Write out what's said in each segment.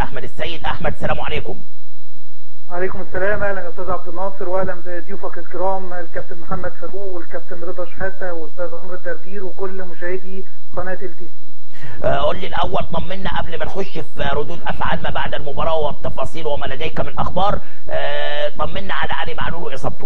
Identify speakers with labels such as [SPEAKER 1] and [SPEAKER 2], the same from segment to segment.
[SPEAKER 1] احمد السيد احمد السلام عليكم
[SPEAKER 2] وعليكم السلام اهلا يا استاذ عبد الناصر واهلا بضيوفك الكرام الكابتن محمد فاروق والكابتن رضا شحاته واستاذ عمرو الدردير وكل مشاهدي قناه ال تي سي
[SPEAKER 1] آه، قول لي الاول طمنا قبل ما نخش في ردود افعال ما بعد المباراه والتفاصيل وما لديك من اخبار آه، طمنا على علي معلول واصابته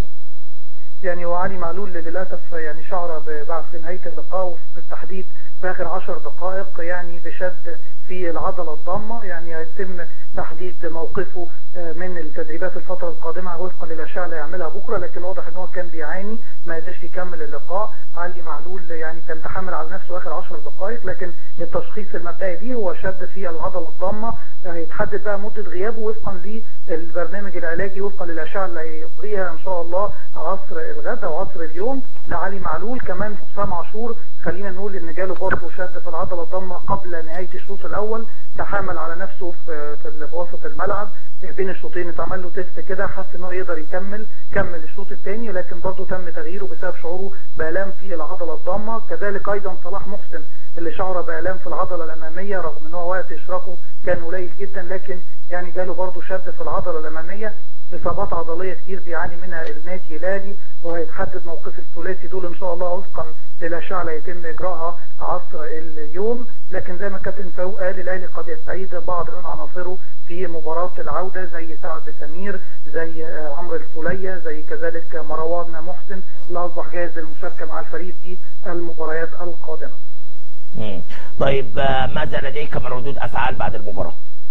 [SPEAKER 2] يعني وعلي معلول للاسف يعني شعر بعد في نهايه اللقاء وبالتحديد في اخر 10 دقائق يعني بشد في العضله الضامه يعني هيتم تحديد موقفه آه، من التدريبات الفتره القادمه وفقا للاشعه اللي هيعملها بكره لكن واضح ان هو كان بيعاني ما قدرش يكمل اللقاء علي معلول يعني كان تحمل على نفسه اخر 10 دقائق لكن التشخيص المبدئي ليه هو شد في العضله الضامه هيتحدد بقى مده غيابه وفقا للبرنامج العلاجي وفقا للاشعه اللي هيقضيها ان شاء الله عصر الغد او عصر اليوم لعلي معلول كمان حسام عاشور خلينا نقول ان جاله برضه شد في العضله الضامه قبل نهايه الشوط الاول تحامل على نفسه في في وسط الملعب بين الشوطين اتعمل له تيست كده حس ان هو يقدر يكمل كمل الشوط الثاني لكن برضه تم تغييره بسبب شعوره بالام في العضله الضامه كذلك ايضا صلاح محسن اللي شعر بالام في العضله الاماميه رغم ان هو وقت اشراكه كان قليل جدا لكن يعني جاله برضه شد في العضله الاماميه اصابات عضليه كتير بيعاني منها النادي الهلالي وهيتحدد موقف الثلاثي دول ان شاء الله وفقا للاشعه اللي هيتم اجراءها عصر اليوم لكن زي ما الكابتن فاروق قال الاهلي قد يستعيد بعض من عناصره في مباراه العوده زي سعد سمير زي عمرو السوليه زي كذلك مروان محسن اللي اصبح جاهز للمشاركه مع الفريق في المباريات القادمه.
[SPEAKER 1] مم. طيب آه، ماذا لديك من ردود افعال بعد المباراه؟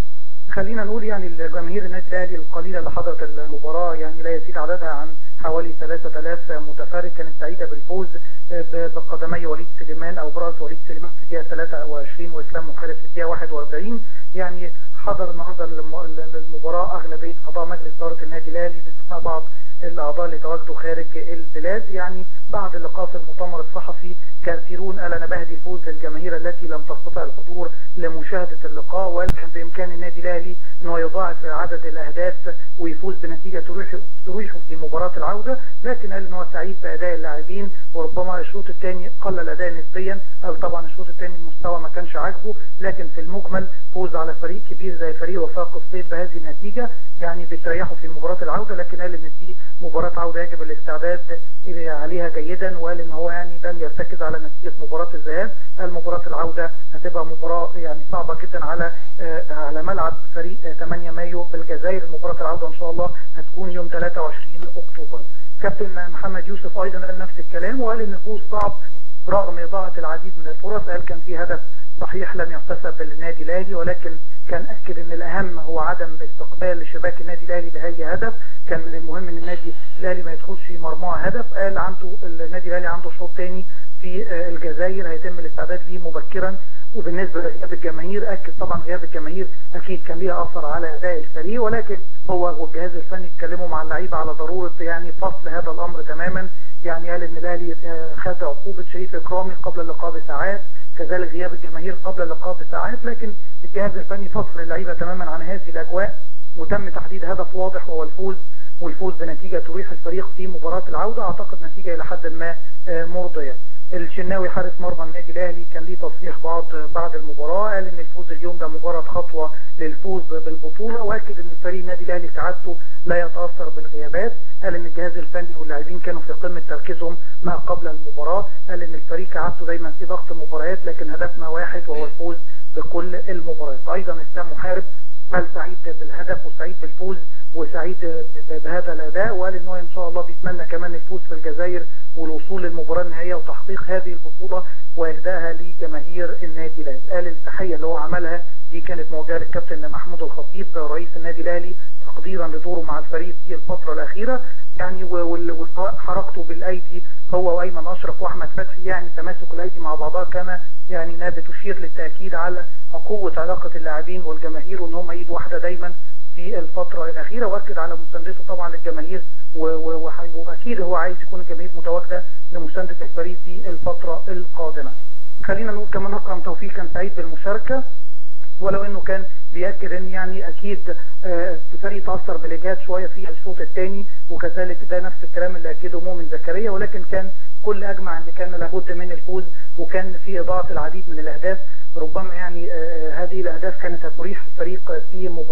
[SPEAKER 2] خلينا نقول يعني الجماهير النادي الاهلي القليله اللي حضرت المباراه يعني لا يزيد عددها عن حوالي 3000 متفرج كانت سعيده بالفوز ب- بقدمي وليد سليمان او براس وليد سليمان في الدقيقه 23 واسلام محارب في الدقيقه 41 يعني حضر النهارده الم- المباراه اغلبيه اعضاء مجلس اداره النادي الاهلي باستثناء بعض الاعضاء اللي تواجدوا خارج البلاد يعني بعد اللقاء في المؤتمر الصحفي كثيرون قال انا بهدي الفوز للجماهير التي لم تستطع الحضور لمشاهده اللقاء وقال كان بامكان النادي الاهلي ان هو يضاعف عدد الاهداف ويفوز بنتيجه تريحه تريحه في مباراه العوده لكن قال ان هو سعيد باداء اللاعبين وربما الشوط الثاني قل الاداء نسبيا قال طبعا الشوط الثاني المستوى ما كانش عاجبه لكن في المجمل فوز على فريق كبير زي فريق وفاق الصيف بهذه النتيجه يعني بتريحه في مباراه العوده لكن قال ان في مباراه عوده يجب الاستعداد عليها جيدا وقال ان هو يعني لن يرتكز على نتيجه مباراه الذهاب قال مباراه العوده هتبقى مباراه يعني صعبه جدا على آه، على ملعب فريق آه، 8 مايو بالجزائر مباراه العوده ان شاء الله هتكون يوم 23 اكتوبر كابتن محمد يوسف ايضا قال نفس الكلام وقال ان الفوز صعب رغم اضاعه العديد من الفرص قال كان في هدف صحيح لم يحتسب للنادي الاهلي ولكن كان اكد ان الاهم هو عدم استقبال شباك النادي الاهلي لاي هدف كان من المهم ان النادي الاهلي ما يدخلش مرماه هدف قال عنده النادي الاهلي عنده شوط ثاني في آه، الجزائر هيتم الاستعداد ليه مبكرا وبالنسبه لغياب الجماهير اكد طبعا غياب الجماهير اكيد كان ليها اثر على اداء الفريق ولكن هو والجهاز الفني اتكلموا مع اللعيبه على ضروره يعني فصل هذا الامر تماما يعني قال ان الاهلي آه، خد عقوبه شريف اكرامي قبل اللقاء بساعات كذلك غياب الجماهير قبل اللقاء بساعات لكن الجهاز الفني فصل اللعيبه تماما عن هذه الاجواء وتم تحديد هدف واضح وهو الفوز والفوز بنتيجه تريح الفريق في مباراه العوده اعتقد نتيجه الى حد ما آه، مرضيه. الشناوي حارس مرمى النادي الاهلي كان ليه تصريح بعد بعد المباراه قال ان الفوز اليوم ده مجرد خطوه للفوز بالبطوله واكد ان فريق النادي الاهلي في عادته لا يتاثر بالغيابات قال ان الجهاز الفني واللاعبين كانوا في قمه تركيزهم ما قبل المباراه قال ان الفريق كعادته دايما في ضغط مباريات لكن هدفنا واحد وهو الفوز بكل المباريات ايضا اسلام محارب قال سعيد بالهدف وسعيد بالفوز وسعيد ب- بهذا الاداء وقال ان هو ان شاء الله بيتمنى كمان الفوز في الجزائر والوصول للمباراه النهائيه وتحقيق هذه البطوله واهدائها لجماهير النادي الاهلي قال التحيه اللي هو عملها دي كانت موجهه للكابتن محمود الخطيب رئيس النادي الاهلي تقديرا لدوره مع الفريق في الفتره الاخيره يعني و- وال- وحركته بالايدي هو وايمن اشرف واحمد فتحي يعني تماسك الايدي مع بعضها كما يعني انها بتشير للتاكيد على قوه علاقه اللاعبين والجماهير وان هم ايد واحده دايما في الفترة الأخيرة وأكد على مساندته طبعا للجماهير و- و- وح- وأكيد هو عايز يكون الجماهير متواجدة لمساندة الفريق في الفترة القادمة. خلينا نقول كمان أكرم توفيق كان سعيد بالمشاركة ولو انه كان بياكد ان يعني اكيد آه، الفريق تاثر بالاجهاد شويه في الشوط الثاني وكذلك ده نفس الكلام اللي اكده مؤمن زكريا ولكن كان كل اجمع ان كان لابد من الفوز وكان في اضاعه العديد من الاهداف ربما يعني آه، هذه الاهداف كانت هتريح الفريق في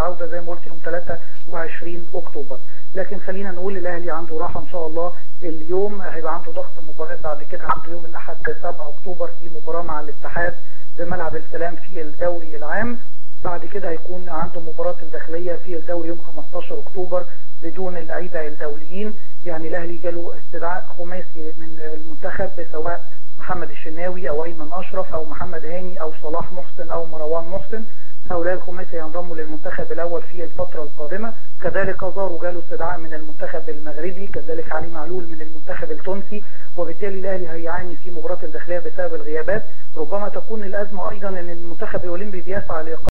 [SPEAKER 2] العوده زي ما قلت يوم 23 اكتوبر لكن خلينا نقول الاهلي عنده راحه ان شاء الله اليوم هيبقى عنده ضغط مباريات بعد كده عنده يوم الاحد 7 اكتوبر في مباراه مع الاتحاد بملعب السلام في الدوري العام بعد كده هيكون عنده مباراة الداخلية في الدوري يوم 15 اكتوبر بدون اللعيبة الدوليين يعني الاهلي جاله استدعاء خماسي من المنتخب سواء محمد الشناوي او ايمن اشرف او محمد هاني او صلاح محسن او مروان محسن هؤلاء الخماسي ينضموا للمنتخب الاول في الفترة القادمة كذلك زارو جاله استدعاء من المنتخب المغربي كذلك علي معلول من المنتخب التونسي وبالتالي الاهلي هيعاني في مباراة الداخلية بسبب الغيابات ربما تكون الازمة ايضا ان المنتخب الاولمبي بيسعى